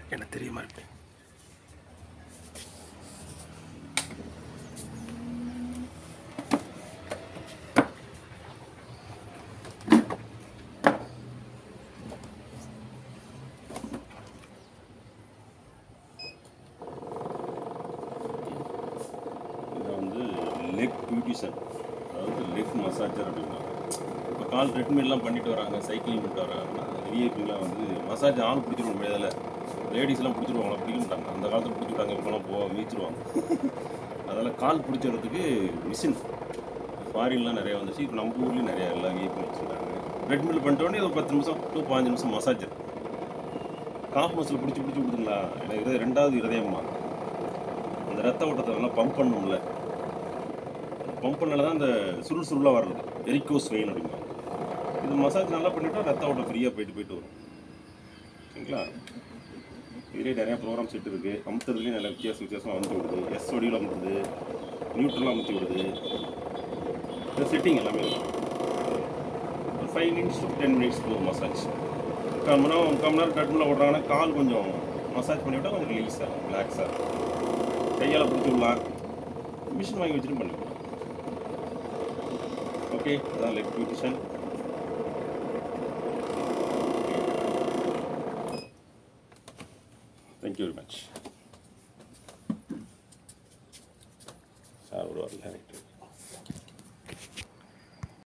என்ன தெரியுமா இருப்பேன் இதை வந்து லெக் பியூட்டிஷன் அதாவது லெக் மசாஜர் அப்படின்னா இப்போ கால் ட்ரெட்மில்லாம் பண்ணிட்டு வராங்க சைக்கிளிங் பண்ணிட்டு வராங்கன்னா விஐபிலாம் வந்து மசாஜ் ஆள் பிடிச்சிருவோம் மேலே லேடிஸ்லாம் பிடிச்சிருவாங்களா பிடிக்க மாட்டாங்க அந்த காலத்தில் பிடிச்சிருக்காங்க இப்போலாம் போ மீச்சிருவாங்க அதனால் கால் பிடிச்சிடுறதுக்கு மிஷின் ஃபாரின்லாம் நிறைய வந்துச்சு இப்போ நம்ம ஊர்லேயும் நிறைய எல்லாம் விஐபி வச்சுருக்காங்க ட்ரெட்மில் பண்ணிட்ட உடனே ஒரு பத்து நிமிஷம் டூ பாஞ்சு நிமிஷம் மசாஜர் காஃப் மசில் பிடிச்சி பிடிச்சி கொடுத்துங்களா எனக்கு இது ரெண்டாவது இருதயம்மா அந்த ரத்த ஓட்டத்தை நல்லா பம்ப் பண்ணணும்ல பம்ப் பண்ணால தான் அந்த சுருள் சுருளாக வர்றது எரிக்கோஸ் வெயின் அப்படிங்க இது மசாஜ் நல்லா பண்ணிட்டா ரத்த ஓட்டம் ஃப்ரீயாக போயிட்டு போயிட்டு வரும் சரிங்களா இதுலேயே நிறையா ப்ரோக்ராம் செட் இருக்குது அமுத்துறதுலேயும் நல்ல வித்தியாச வித்தியாசமாக அமுத்தி விடுது எஸ் ஒடியில் அமுத்துது நியூட்ரலாக அமுத்தி விடுது இந்த செட்டிங் எல்லாமே ஒரு five minutes to ten minutes போகும் மசாஜ் முக்கால் மணி நேரம் முக்கால் மணி நேரம் ட்ரெட்மில் ஓடுறாங்கன்னா கால் கொஞ்சம் மசாஜ் பண்ணி விட்டால் கொஞ்சம் ரிலீஸாக ரிலாக்ஸாக கையால் பிடிச்சி விடலாம் மிஷின் வாங்கி வச்சுட்டு பண்ணிக்கலாம் ஓகே அதான் leg beautician thank you very much sir ஒரு வரல ரைட்